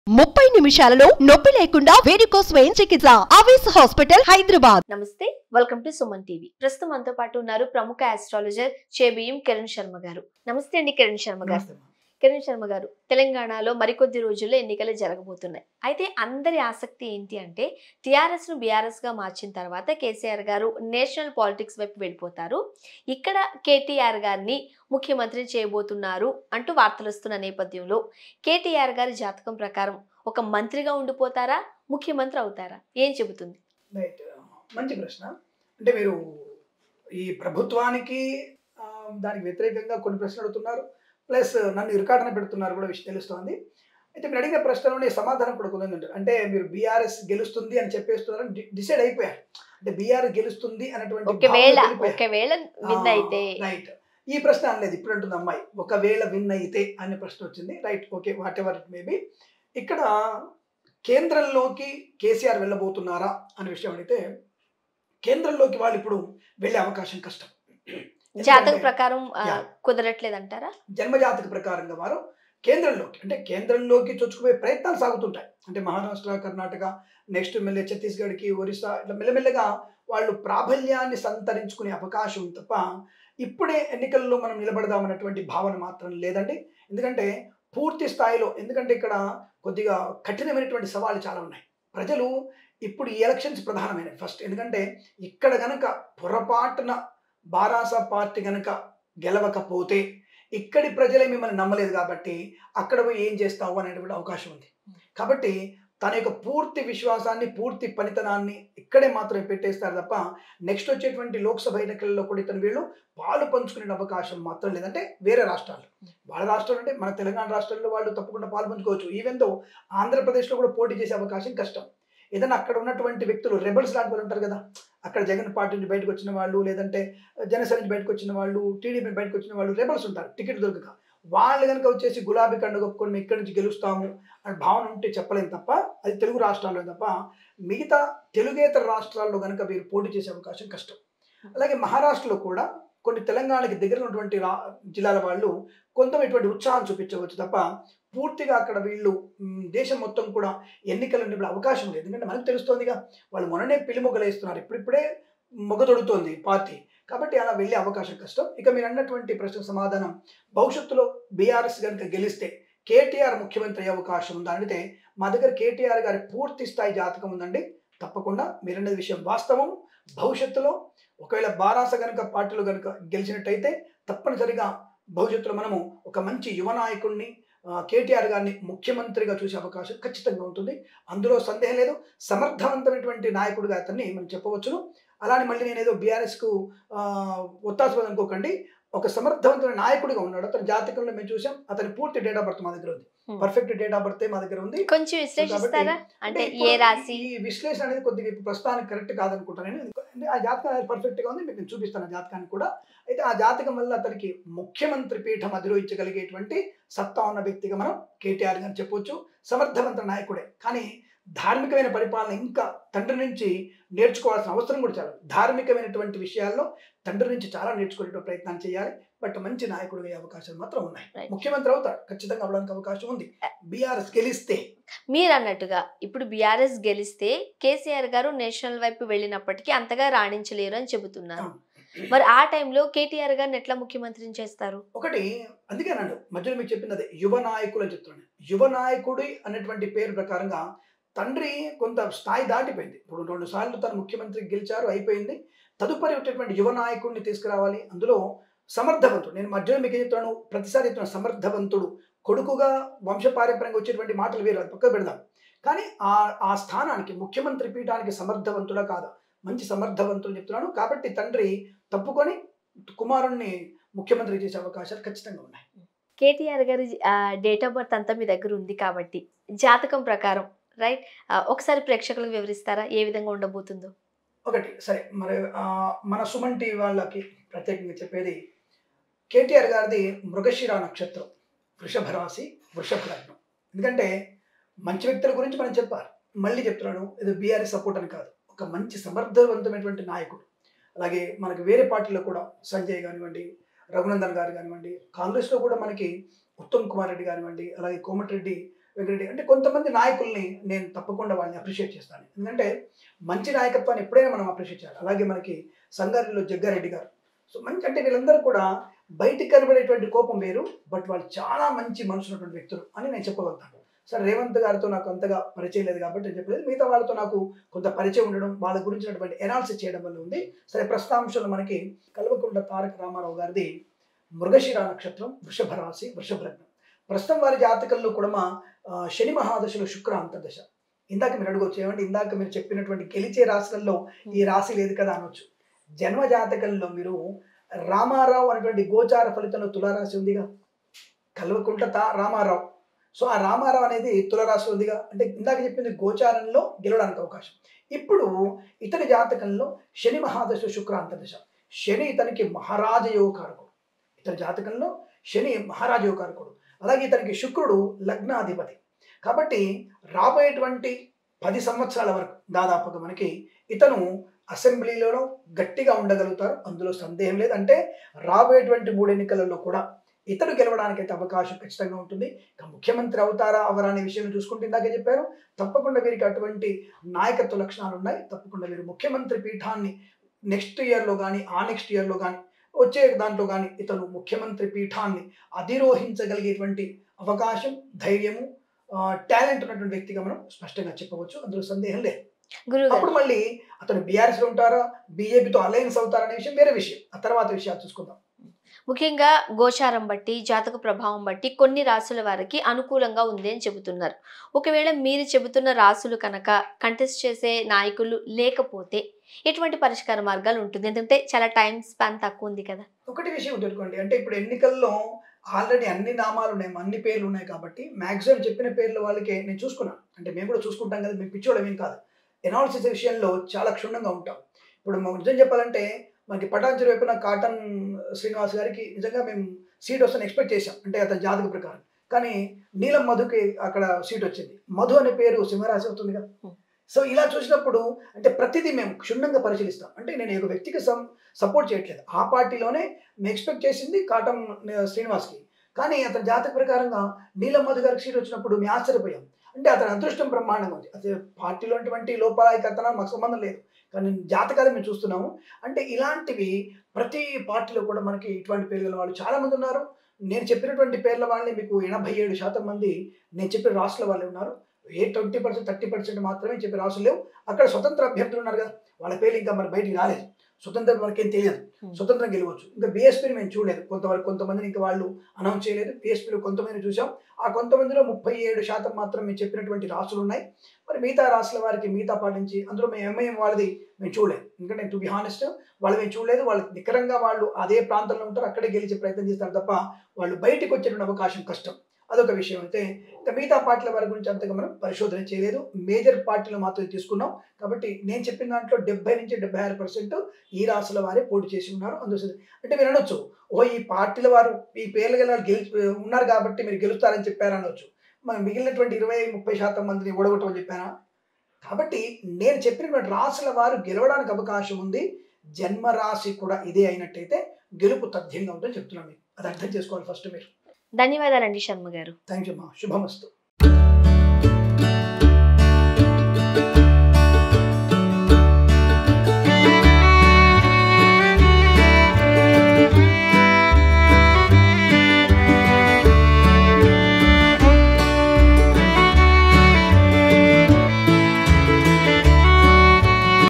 ముప్పై నిమిషాలలో నొప్పి లేకుండా వేడికోస్ స్వయం చికిత్స ఆవేశ హాస్పిటల్ హైదరాబాద్ నమస్తే వెల్కమ్ టు సుమన్ టీవీ ప్రస్తుతం మనతో పాటు ఉన్నారు ప్రముఖ ఆస్ట్రాలజర్ చేబిఎం కిరణ్ శర్మ గారు నమస్తే అండి కిరణ్ శర్మ గారు నమస్తే అమ్మా. కిరణ్ శర్మ గారు తెలంగాణలో మరికొద్ది రోజుల్లో ఎన్నికలు జరగబోతున్నాయి అయితే అందరి ఆసక్తి ఏంటి అంటే టీఆర్ఎస్ ను బీఆర్ఎస్ గా మార్చిన తర్వాత కేసీఆర్ గారు నేషనల్ పాలిటిక్స్ వైపు వెళ్ళిపోతారు ఇక్కడ కేటీఆర్ గారిని ముఖ్యమంత్రి చేయబోతున్నారు అంటూ వార్తలు వస్తున్న నేపథ్యంలో కేటీఆర్ గారి జాతకం ప్రకారం ఒక మంత్రిగా ఉండిపోతారా ముఖ్యమంత్రి అవుతారా ఏం చెబుతుంది రైట్ మంచి ప్రశ్న అంటే మీరు ఈ ప్రభుత్వానికి ఆ, దానికి వ్యతిరేకంగా కొన్ని ప్రశ్నలు అడుగుతున్నారు ప్లస్ నన్ను ఇరుకాటన పెడుతున్నారు కూడా విషయం తెలుస్తోంది అయితే మీరు అడిగిన ప్రశ్నలోని సమాధానం కూడా కొంది అంటే మీరు బీఆర్ఎస్ గెలుస్తుంది అని చెప్పేస్తున్నారని డి- డిసైడ్ అయిపోయారు అంటే బీఆర్ గెలుస్తుంది అనేటువంటి ఒకవేళ భావనలో వెళ్ళిపోయారు. ఒకవేళ విన్ అయితే ఆ, రైట్ ఈ ప్రశ్న అనలేదు ఇప్పుడు అంటుంది అమ్మాయి ఒకవేళ విన్ అయితే అనే ప్రశ్న వచ్చింది right okay whatever it maybe ఇక్కడ కేంద్రంలోకి కేసీఆర్ వెళ్ళబోతున్నారా అనే విషయం అడిగితే కేంద్రంలోకి వాళ్ళు ఇప్పుడు వెళ్ళే అవకాశం కష్టం జాతక ఎందుకంటే ప్రకారం ఆ, Yeah. కుదరట్లేదంటారా జన్మజాతక ప్రకారంగా వారు కేంద్రంలోకి అంటే కేంద్రంలోకి చొచ్చుకుపోయే ప్రయత్నాలు సాగుతుంటాయి అంటే మహారాష్ట్ర కర్ణాటక నెక్స్ట్ మెల్లె ఛత్తీస్గఢ్కి ఒరిస్సా ఇట్లా మెల్లమెల్లగా వాళ్ళు ప్రాబల్యాన్ని సంతరించుకునే అవకాశం ఉంది తప్ప ఇప్పుడే ఎన్నికల్లో మనం నిలబడదామన్నటువంటి భావన మాత్రం లేదండి ఎందుకంటే పూర్తి స్థాయిలో ఎందుకంటే ఇక్కడ కొద్దిగా కఠినమైనటువంటి సవాళ్ళు చాలా ఉన్నాయి ప్రజలు ఇప్పుడు ఈ ఎలక్షన్స్ ప్రధానమైనవి ఫస్ట్ ఎందుకంటే ఇక్కడ గనక పొరపాటున బారాస పార్టీ గనక గెలవకపోతే ఇక్కడి ప్రజలే మిమ్మల్ని నమ్మలేదు కాబట్టి అక్కడ పోయి ఏం చేస్తావు అనేటువంటి అవకాశం ఉంది కాబట్టి తన యొక్క పూర్తి విశ్వాసాన్ని పూర్తి పనితనాన్ని ఇక్కడే మాత్రమే పెట్టేస్తారు తప్ప నెక్స్ట్ వచ్చేటువంటి లోక్సభ ఎన్నికల్లో కూడా ఇతను వీళ్ళు పాలు పంచుకునే అవకాశం మాత్రం లేదంటే వేరే రాష్ట్రాలు వాళ్ళ రాష్ట్రాలు అంటే మన తెలంగాణ రాష్ట్రాల్లో వాళ్ళు తప్పకుండా పాలు పంచుకోవచ్చు ఈవెన్ దో ఆంధ్రప్రదేశ్లో కూడా పోటీ చేసే అవకాశం కష్టం ఏదైనా అక్కడ ఉన్నటువంటి వ్యక్తులు రెబల్స్ లాంటి వాళ్ళు ఉంటారు కదా అక్కడ జగన్ పార్టీ నుంచి బయటకు వచ్చిన వాళ్ళు లేదంటే జనసేన నుంచి బయటకు వచ్చిన వాళ్ళు టీడీపీ బయటకు వచ్చిన వాళ్ళు రెబల్స్ ఉంటారు టికెట్ దొరకక వాళ్ళు కనుక వచ్చేసి గులాబీ కండు కప్పుకొని మేము ఇక్కడి నుంచి గెలుస్తాము అనే భావన ఉంటే చెప్పలేం తప్ప అది తెలుగు రాష్ట్రాల్లో తప్ప మిగతా తెలుగేతర రాష్ట్రాల్లో కనుక వీరు పోటీ చేసే అవకాశం కష్టం అలాగే మహారాష్ట్రలో కూడా కొన్ని తెలంగాణకి దగ్గర ఉన్నటువంటి రా జిల్లాల వాళ్ళు కొంత ఇటువంటి ఉత్సాహం చూపించవచ్చు తప్ప పూర్తిగా అక్కడ వీళ్ళు మ్, దేశం మొత్తం కూడా ఎన్నికలు నిలబడే అవకాశం లేదు ఎందుకంటే మనకు తెలుస్తోందిగా వాళ్ళు మొన్ననే పిలిమొగలు వేస్తున్నారు ఇప్పుడిప్పుడే మొగదొడుతోంది పార్టీ కాబట్టి అలా వెళ్ళే అవకాశం కష్టం ఇక మీరు అన్నటువంటి ప్రశ్న సమాధానం భవిష్యత్తులో బీఆర్ఎస్ కనుక గెలిస్తే కేటీఆర్ ముఖ్యమంత్రి అయ్యే అవకాశం ఉందా అంటే మా దగ్గర కేటీఆర్ గారి పూర్తి స్థాయి జాతకం ఉందండి తప్పకుండా మీరన్నది విషయం వాస్తవం భవిష్యత్తులో ఒకవేళ బారాస కనుక పార్టీలు కనుక గెలిచినట్టయితే తప్పనిసరిగా భవిష్యత్తులో మనము ఒక మంచి యువ నాయకుడిని ఆ, కేటీఆర్ గారిని ముఖ్యమంత్రిగా చూసే అవకాశం ఖచ్చితంగా ఉంటుంది అందులో సందేహం లేదు సమర్థవంతమైనటువంటి నాయకుడిగా అతన్ని మనం చెప్పవచ్చును అలానే మళ్ళీ నేను ఏదో బీఆర్ఎస్కు ఒత్తాసు అనుకోకండి ఒక సమర్థవంతమైన నాయకుడిగా ఉన్నాడు అతని జాతకంలో మేము చూసాం అతని పూర్తి డేట్ ఆఫ్ బర్త్ మా దగ్గర ఉంది Hmm. Perfect date of birth మా దగ్గర ఉంది కొంచెం విశ్లేషిస్తారా అంటే ఇప్పుడు ఏ రాశి ఈ విశ్లేషణ అనేది కొద్దిగా ఇప్పుడు ప్రస్తుతానికి కరెక్ట్ కాదనుకుంటాను నేను ఎందుకంటే ఆ జాతకం అనేది పర్ఫెక్ట్ గా ఉంది మీకు నేను చూపిస్తాను ఆ జాతకాన్ని కూడా అయితే ఆ జాతకం వల్ల అతనికి ముఖ్యమంత్రి పీఠం అధిరోహించగలిగేటువంటి సత్తా ఉన్న వ్యక్తిగా మనం కేటీఆర్ గారు చెప్పొచ్చు సమర్థవంత నాయకుడే కానీ ధార్మికమైన పరిపాలన ఇంకా తండ్రి నుంచి నేర్చుకోవాల్సిన అవసరం కూడా చాలా ఉంది. ధార్మికమైనటువంటి విషయాల్లో తండ్రి నుంచి చాలా నేర్చుకునే ప్రయత్నం చేయాలి బట్ మంచి నాయకుడు అయ్యే అవకాశాలు మాత్రం ఉన్నాయి Right. ముఖ్యమంత్రి అవుతాడు ఖచ్చితంగా అవడానికి అవకాశం ఉంది బీఆర్ఎస్ గెలిస్తే మీరు అన్నట్టుగా ఇప్పుడు బీఆర్ఎస్ గెలిస్తే కేసీఆర్ గారు నేషనల్ వైపు వెళ్ళినప్పటికీ అంతగా రాణించలేరు అని చెబుతున్నారు అవును. మరి ఆ టైంలో కేటీఆర్ గారిని ఎట్లా ముఖ్యమంత్రిని చేస్తారు ఒకటి అందుకే అన్నాడు మధ్యలో మీకు చెప్పింది అదే యువ నాయకులు అని చెప్తున్నాను యువ నాయకుడి అనేటువంటి పేరు ప్రకారంగా తండ్రి కొంత స్థాయి దాటిపోయింది ఇప్పుడు రెండు సార్లు తను ముఖ్యమంత్రి గెలిచారు అయిపోయింది తదుపరి వచ్చేటువంటి యువ నాయకుడిని తీసుకురావాలి అందులో సమర్థవంతుడు నేను మధ్యలో మీకు ఏం చెప్తున్నాను ప్రతిసారి చెప్తున్నాను సమర్థవంతుడు కొడుకుగా వంశపారంపర్యంగా వచ్చేటువంటి మాటలు వేరు అది పక్కకు పెడదాం కానీ ఆ ఆ స్థానానికి ముఖ్యమంత్రి పీఠానికి సమర్థవంతుడా కాదా మంచి సమర్థవంతుడు చెప్తున్నాను కాబట్టి తండ్రి తప్పుకొని కుమారుణ్ణి ముఖ్యమంత్రి చేసే అవకాశాలు ఖచ్చితంగా ఉన్నాయి కేటీఆర్ గారి డేట్ ఆఫ్ బర్త్ అంతా మీ దగ్గర ఉంది కాబట్టి జాతకం ప్రకారం రైట్ ఒకసారి ప్రేక్షకులకు వివరిస్తారా ఏ విధంగా ఉండబోతుందో ఒకటి సరే మరి ఆ, మన సుమన్ టీవీ వాళ్ళకి ప్రత్యేకంగా చెప్పేది కేటీఆర్ గారిది మృగశిర నక్షత్రం వృషభ రాశి వృషభ లగ్నం ఎందుకంటే మంచి వ్యక్తుల గురించి మనం చెప్పాలి మళ్ళీ చెప్తున్నాను ఇది బీఆర్ఎస్ సపోర్ట్ అని కాదు ఒక మంచి సమర్థవంతమైనటువంటి నాయకుడు అలాగే మనకి వేరే పార్టీలో కూడా సంజయ్ కానివ్వండి రఘునందన్ గారు కానివ్వండి కాంగ్రెస్లో కూడా మనకి ఉత్తమ్ కుమార్ రెడ్డి కానివ్వండి అలాగే కోమటిరెడ్డి వెంకటరెడ్డి అంటే కొంతమంది నాయకుల్ని నేను తప్పకుండా వాళ్ళని అప్రిషియేట్ చేస్తాను ఎందుకంటే మంచి నాయకత్వాన్ని ఎప్పుడైనా మనం అప్రిషియేట్ చేయాలి అలాగే మనకి సంగారెడ్డిలో జగ్గారెడ్డి గారు సో మంచి అంటే వీళ్ళందరూ కూడా బయటికి కనబడేటువంటి కోపం వేరు బట్ వాళ్ళు చాలా మంచి మనసు ఉన్నటువంటి వ్యక్తులు అని నేను చెప్పగలుగుతాను సరే రేవంత్ గారితో నాకు అంతగా పరిచయం లేదు కాబట్టి నేను చెప్పలేదు మిగతా వాళ్ళతో నాకు కొంత పరిచయం ఉండడం వాళ్ళ గురించినటువంటి ఎనాలిసిస్ చేయడం వల్ల ఉంది సరే ప్రస్తుతాంశంలో మనకి కల్వకుంట్ల తారక రామారావు గారిది మృగశిర నక్షత్రం వృషభ రాశి వృషభ లగ్నం ప్రస్తుతం వారి జాతకంలో కూడా మా ఆ, శని మహాదశలో శుక్ర అంతర్దశ ఇందాక మీరు అడగవచ్చు ఏమంటే ఇందాక మీరు చెప్పినటువంటి గెలిచే రాశులలో ఈ రాశి లేదు కదా అనొచ్చు జన్మ జాతకంలో మీరు రామారావు అనేటువంటి గోచార ఫలితంలో తులారాశి ఉందిగా కల్వకుంట్ల తా రామారావు సో ఆ రామారావు అనేది తులరాశి ఉందిగా అంటే ఇందాక చెప్పింది గోచారంలో గెలవడానికి అవకాశం ఇప్పుడు ఇతని జాతకంలో శని మహాదశ శుక్ర అంతర్దశ శని ఇతనికి మహారాజ యోగకారకుడు ఇతని జాతకంలో శని మహారాజ యోగకారకుడు అలాగే ఇతనికి శుక్రుడు లగ్నాధిపతి కాబట్టి రాబోయేటువంటి పది సంవత్సరాల వరకు దాదాపుగా మనకి ఇతను అసెంబ్లీలో గట్టిగా ఉండగలుగుతారు అందులో సందేహం లేదు అంటే రాబోయేటువంటి మూడు ఎన్నికలలో కూడా ఇతడు గెలవడానికి అయితే అవకాశం ఖచ్చితంగా ఉంటుంది ఇక ముఖ్యమంత్రి అవుతారా అవరా అనే విషయం చూసుకుంటే ఇందాకే చెప్పారు తప్పకుండా వీరికి అటువంటి నాయకత్వ లక్షణాలు ఉన్నాయి తప్పకుండా వీరు ముఖ్యమంత్రి పీఠాన్ని నెక్స్ట్ ఇయర్లో కానీ ఆ నెక్స్ట్ ఇయర్లో కానీ వచ్చే దాంట్లో కానీ ఇతను ముఖ్యమంత్రి పీఠాన్ని అధిరోహించగలిగేటువంటి అవకాశం ధైర్యము టాలెంట్ ఉన్నటువంటి వ్యక్తిగా మనం స్పష్టంగా చెప్పవచ్చు అందులో సందేహం లేదు గురువు అప్పుడు మళ్ళీ అతను బీఆర్ఎస్ లో ఉంటారా బీజేపీతో అలయన్స్ అవుతారా అనే విషయం వేరే విషయం ఆ తర్వాత విషయాలు చూసుకుందాం ముఖ్యంగా గోచారం బట్టి జాతక ప్రభావం బట్టి కొన్ని రాసుల వారికి అనుకూలంగా ఉంది అని చెబుతున్నారు ఒకవేళ మీరు చెబుతున్న రాసులు కనుక కంటెస్ట్ చేసే నాయకులు లేకపోతే ఎటువంటి పరిష్కార మార్గాలు ఉంటుంది ఎందుకంటే చాలా టైం స్పాన్ తక్కువ ఉంది కదా ఒకటి విషయం గుర్తుపెట్టుకోండి అంటే ఇప్పుడు ఎన్నికల్లో ఆల్రెడీ అన్ని నామాలు ఉన్నాయి అన్ని పేర్లు ఉన్నాయి కాబట్టి మ్యాక్సిమం చెప్పిన పేర్ల వాళ్ళకి నేను చూసుకున్నాను అంటే మేము కూడా చూసుకుంటాం కదా మేము పిచ్చోడం ఏం కాదు ఎనాలిసిస్ విషయంలో చాలా క్షుణ్ణంగా ఉంటాం ఇప్పుడు మనం నిజం చెప్పాలంటే మనకి పటాంజలి వైపున కాటన్ శ్రీనివాస్ గారికి నిజంగా మేము సీట్ వస్తుందని ఎక్స్పెక్ట్ చేశాం అంటే అతని జాతక ప్రకారం కానీ నీలం మధుకి అక్కడ సీట్ వచ్చింది మధు అనే పేరు సింహరాశి అవుతుంది కదా Hmm. సో ఇలా చూసినప్పుడు అంటే ప్రతిదీ మేము క్షుణ్ణంగా పరిశీలిస్తాం అంటే నేను ఒక వ్యక్తికి సం సపోర్ట్ చేయట్లేదు ఆ పార్టీలోనే మేము ఎక్స్పెక్ట్ చేసింది కాటం శ్రీనివాస్కి కానీ అతని జాతక ప్రకారంగా నీలం మధు గారికి సీట్ వచ్చినప్పుడు మేము ఆశ్చర్యపోయాం అంటే అతని అదృష్టం బ్రహ్మాండంగా ఉంది అదే పార్టీలో అటువంటి లోపాయకర్తన మాకు సంబంధం లేదు కానీ జాతకాలు మేము చూస్తున్నాము అంటే ఇలాంటివి ప్రతి పార్టీలో కూడా మనకి ఇటువంటి పేర్లు గల వాళ్ళు చాలా మంది ఉన్నారు నేను చెప్పినటువంటి పేర్ల వాళ్ళని మీకు ఎనభై ఏడు శాతం మంది నేను చెప్పిన రాష్ట్రాల వాళ్ళు ఉన్నారు a twenty percent thirty percent మాత్రమే చెప్పే రాసులు లేవు అక్కడ స్వతంత్ర అభ్యర్థులు ఉన్నారు కదా వాళ్ళ పేర్లు ఇంకా మరి బయటికి రాలేదు స్వతంత్ర మనకేం తెలియదు Hmm. స్వతంత్రం గెలవచ్చు ఇంకా బీఎస్పీని మేము చూడలేదు కొంతవరకు కొంతమందిని ఇంకా వాళ్ళు అనౌన్స్ చేయలేదు బీఎస్పీలో కొంతమందిని చూసాం ఆ కొంతమందిలో ముప్పై ఏడు శాతం మాత్రం మేము చెప్పినటువంటి రాసులు ఉన్నాయి మరి మిగతా రాసుల వారికి మిగతా పార్టీ నుంచి అందులో మేము ఎంఐఎం వాళ్ళది మేము చూడలేదు ఎందుకంటే టు బి హానెస్ట్ వాళ్ళు మేము చూడలేదు వాళ్ళు నికరంగా వాళ్ళు అదే ప్రాంతంలో ఉంటారు అక్కడే గెలిచే ప్రయత్నం చేస్తారు తప్ప వాళ్ళు బయటికి వచ్చేటువంటి అవకాశం కష్టం అదొక విషయం అయితే ఇంకా మిగతా పార్టీల వారి గురించి అంతగా మనం పరిశోధన చేయలేదు మేజర్ పార్టీలు మాత్రమే తీసుకున్నాం కాబట్టి నేను చెప్పిన దాంట్లో డెబ్బై నుంచి డెబ్బై ఆరు పర్సెంట్ ఈ రాసుల వారే పోటీ చేసి ఉన్నారు అందులో అంటే మీరు అనొచ్చు ఓ ఈ పార్టీల వారు ఈ పేర్లు గల వాళ్ళు గెలి ఉన్నారు కాబట్టి మీరు గెలుస్తారని చెప్పారు అనొచ్చు మరి మిగిలినటువంటి ఇరవై ముప్పై శాతం మందిని ఓడగొట్టమని చెప్పానా కాబట్టి నేను చెప్పినటువంటి రాసుల వారు గెలవడానికి అవకాశం ఉంది జన్మ రాశి కూడా ఇదే అయినట్టయితే గెలుపు తథ్యంగా ఉందని చెప్తున్నాను మీకు అది అర్థం చేసుకోవాలి ఫస్ట్ మీరు ధన్యవాదాలండి శర్మ గారు థ్యాంక్ యూ మా శుభమస్తు